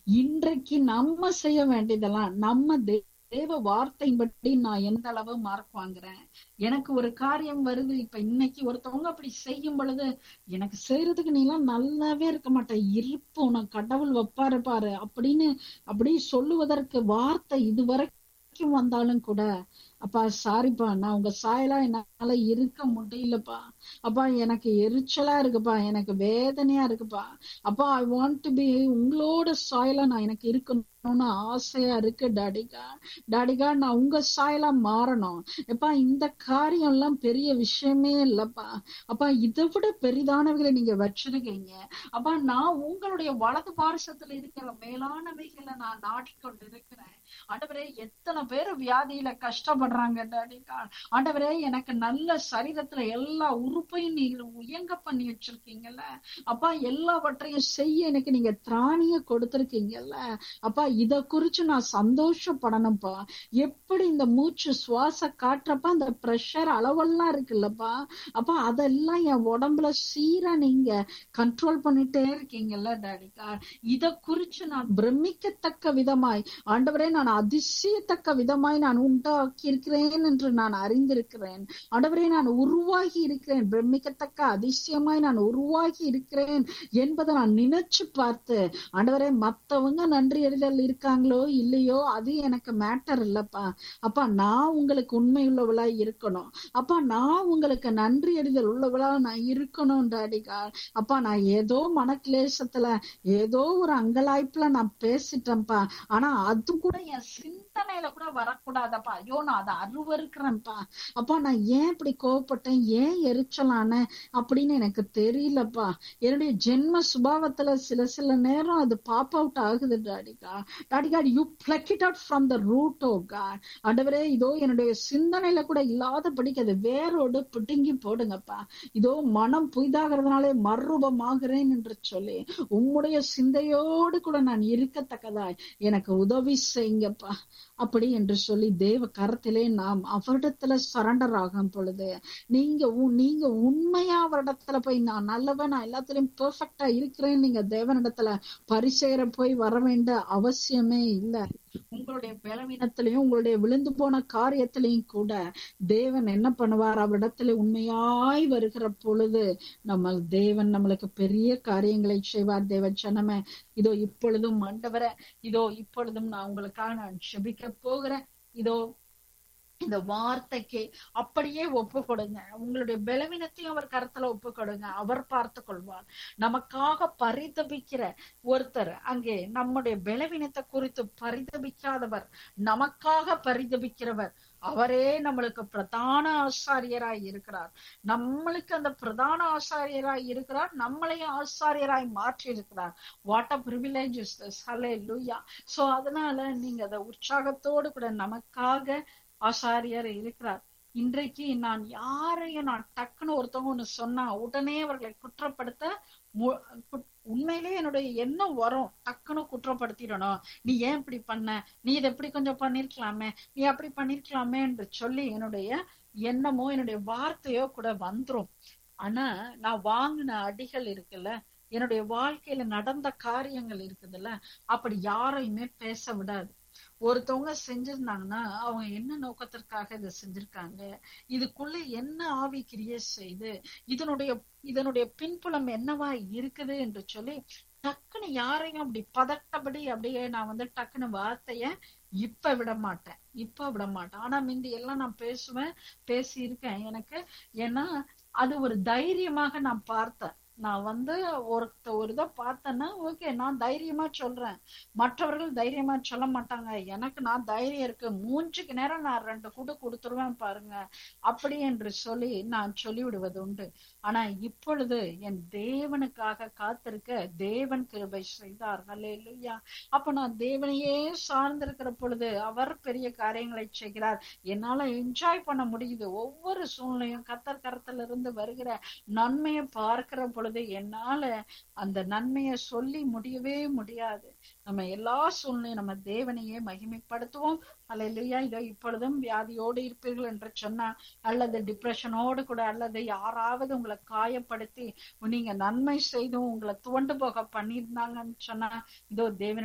இன்றைக்கு நம்ம செய்ய வேண்டியதெல்லாம் நம்ம தே- தேவ வார்த்தையின்படி நான் எந்த அளவு மார்க் வாங்குறேன் எனக்கு ஒரு காரியம் வருது இப்ப இன்னைக்கு ஒருத்தவங்க அப்படி செய்யும் பொழுது எனக்கு செய்யறதுக்கு நீ எல்லாம் நல்லாவே இருக்க மாட்ட இருப்பு உனக்கு கடவுள் வைப்பாரு பாரு அப்படின்னு அப்படி சொல்லுவதற்கு வார்த்தை இதுவரைக்கும் வந்தாலும் கூட அப்பா சாரிப்பா நான் உங்க சாயலா என்னால இருக்க முடியலப்பா அப்பா எனக்கு எரிச்சலா இருக்குப்பா எனக்கு வேதனையா இருக்குப்பா அப்பா ஐ வாண்ட் டு பி உங்களோட சாயலா நான் எனக்கு இருக்கணும்னு ஆசையா இருக்கு டாடிகா டாடிகா நான் உங்க சாயலா மாறணும் எப்பா இந்த காரியம் எல்லாம் பெரிய விஷயமே இல்லப்பா அப்பா இதை விட பெரிதானவைகளை நீங்க வச்சிருக்கீங்க அப்பா நான் உங்களுடைய வலது பாரசத்துல இருக்கிற மேலானவைகளை நான் நாடிக்கொண்டு இருக்கிறேன் ஆண்டவரே எத்தனை பேர் வியாதியில கஷ்டப்படுறாங்க டாடிகா ஆண்டவரே எனக்கு நல்ல சரீரத்துல எல்லா உறுப்பையும் நீங்க உயங்க பண்ணி வச்சிருக்கீங்கல்ல அப்பா எல்லாவற்றையும் செய்ய எனக்கு நீங்க திராணிய கொடுத்திருக்கீங்கல்ல அப்பா இத குறிச்சு நான் சந்தோஷப்படணும்ப்பா எப்படி இந்த மூச்சு சுவாச காட்டுறப்ப அந்த பிரஷர் அளவெல்லாம் இருக்குல்லப்பா அப்பா அதெல்லாம் என் உடம்புல சீரா நீங்க கண்ட்ரோல் பண்ணிட்டே இருக்கீங்கல்ல டாடிகா இத குறிச்சு நான் பிரமிக்கத்தக்க விதமாய் ஆண்டவரே நான் அதிசயத்தக்க விதமாய் நான் உண்டாக்கி இருக்கிறேன் என்று நான் அறிந்திருக்கிறேன் ஆண்டவரே நான் உருவாகி இருக்கிறேன் பிரமிக்கத்தக்க அதிசயமாய் நான் உருவாகி இருக்கிறேன் என்பதை நான் நினைச்சு பார்த்து ஆண்டவரே மத்தவங்க நன்றி அறிதல் இருக்காங்களோ இல்லையோ அது எனக்கு மேட்டர் இல்லப்பா அப்பா நான் உங்களுக்கு உண்மை உள்ளவளா இருக்கணும் அப்பா நான் உங்களுக்கு நன்றி அறிதல் உள்ளவளா நான் இருக்கணும் டாடிகா அப்பா நான் ஏதோ மனக்லேசத்துல ஏதோ ஒரு அங்கலாய்ப்புல நான் பேசிட்டேன்ப்பா ஆனா அது கூட என் சிந்தனையில கூட வரக்கூடாதப்பா ஐயோ நான் அதை அருவருக்கிறேன்ப்பா அப்பா நான் ஏன் இப்படி கோவப்பட்டேன் ஏன் எரிச்சலான அப்படின்னு எனக்கு தெரியலப்பா என்னுடைய ஜென்ம சுபாவத்துல சில சில நேரம் அது பாப் அவுட் ஆகுது டாடிகா டாடிகா you pluck it out from the root oh God ஆண்டவரே இதோ என்னுடைய சிந்தனையில கூட இல்லாதபடிக்கு அது வேரோடு பிடுங்கி போடுங்கப்பா இதோ மனம் புய்தாகிறதுனாலே மறுரூபமாகிறேன் என்று சொல்லி உம்முடைய சிந்தையோடு கூட நான் இருக்கத்தக்கதாய் எனக்கு உதவி செய்யுங்கப்பா அப்படி என்று சொல்லி தேவ கரத்திலே நாம் அவரிடத்துல சரண்டர் ஆகும் பொழுது நீங்க உ- நீங்க உண்மையா அவரிடத்துல போய் நான் நல்லவன் நான் எல்லாத்துலயும் பெர்ஃபெக்டா இருக்கிறேன் நீங்க தேவனிடத்துல பரிசேர போய் வர வேண்டிய அவசியமே இல்லை உங்களுடைய பலவீனத்திலையும் உங்களுடைய விழுந்து போன காரியத்திலையும் கூட தேவன் என்ன பண்ணுவார் அவரிடத்துல உண்மையாய் வருகிற பொழுது நம்ம தேவன் நம்மளுக்கு பெரிய காரியங்களை செய்வார் தேவ ஜனமே இதோ இப்பொழுதும் ஆண்டவரே இதோ இப்பொழுதும் நான் உங்களுக்காக நான் செபிக்க போகிறேன் இதோ இந்த வார்த்தைக்கு அப்படியே ஒப்பு கொடுங்க உங்களுடைய பலவீனத்தையும் அவர் கருத்துல ஒப்பு கொடுங்க அவர் பார்த்து கொள்வார் நமக்காக பரிதபிக்கிற ஒருத்தர் அங்கே நம்முடைய பலவீனத்தை குறித்து பரிதபிக்காதவர் நமக்காக பரிதபிக்கிறவர் அவரே நம்மளுக்கு பிரதான ஆசாரியராய் இருக்கிறார் நம்மளுக்கு அந்த பிரதான ஆசாரியராய் இருக்கிறார் நம்மளையும் ஆசாரியராய் மாற்றி இருக்கிறார் what a privilege is this hallelujah so அதனால நீங்க அதை உற்சாகத்தோடு கூட நமக்காக ஆசாரியர் இருக்கிறார் இன்றைக்கு நான் யாரையும் நான் டக்குன்னு ஒருத்தவங்க ஒண்ணு சொன்னா உடனே அவர்களை குற்றப்படுத்த மு- குட்- உண்மையிலேயே என்னுடைய எண்ணம் வரும் டக்குன்னு குற்றப்படுத்திடணும் நீ ஏன் இப்படி பண்ண நீ இதை எப்படி கொஞ்சம் பண்ணிருக்கலாமே நீ அப்படி பண்ணிருக்கலாமே என்று சொல்லி என்னுடைய எண்ணமோ என்னுடைய வார்த்தையோ கூட வந்துரும் ஆனா நான் வாங்கின அடிகள் இருக்குல்ல என்னுடைய வாழ்க்கையில நடந்த காரியங்கள் இருக்குதுல்ல அப்படி யாரையுமே பேச விடாது ஒருத்தவங்க செஞ்சிருந்தாங்கன்னா அவங்க என்ன நோக்கத்திற்காக இதை செஞ்சிருக்காங்க இதுக்குள்ள என்ன ஆவி கிரியை செய்து இதனுடைய இதனுடைய பின்புலம் என்னவா இருக்குது என்று சொல்லி டக்குன்னு யாரையும் அப்படி பதட்டப்படி அப்படியே நான் வந்து டக்குன்னு வார்த்தைய இப்ப விட மாட்டேன் இப்ப விட மாட்டேன் ஆனா முந்தி எல்லாம் நான் பேசுவேன் பேசி இருக்கேன் எனக்கு ஏன்னா அது ஒரு தைரியமாக நான் பார்த்தேன் நான் வந்து ஒருத்த ஒரு இதை பார்த்தேன்னா ஓகே நான் தைரியமா சொல்றேன் மற்றவர்கள் தைரியமா சொல்ல மாட்டாங்க எனக்கு நான் தைரியம் இருக்கு மூஞ்சுக்கு நேரம் நான் ரெண்டு கூடு கொடுத்துருவேன் பாருங்க அப்படி என்று சொல்லி நான் சொல்லிவிடுவது உண்டு ஆனா இப்பொழுது என் தேவனுக்காக காத்திருக்க தேவன் கிருபை செய்தார் இல்லையா அப்ப நான் தேவனையே சார்ந்திருக்கிற பொழுது அவர் பெரிய காரியங்களை செய்கிறார் என்னால என்ஜாய் பண்ண முடியுது ஒவ்வொரு சூழ்நிலையும் கத்தர் கரத்துல இருந்து வருகிற நன்மையை பார்க்கிற பொழுது என்னால அந்த நன்மையை சொல்லி முடியவே முடியாது நம்ம எல்லா சூழ்நிலையும் நம்ம தேவனையே மகிமைப்படுத்துவோம் அல்லையா இதோ இப்பொழுதும் வியாதியோடு இருப்பீர்கள் என்று சொன்னா அல்லது டிப்ரெஷனோடு கூட அல்லது யாராவது உங்களை காயப்படுத்தி நீங்க நன்மை செய்தும் உங்களை துவண்டு போக பண்ணியிருந்தாங்கன்னு சொன்னா இதோ தேவன்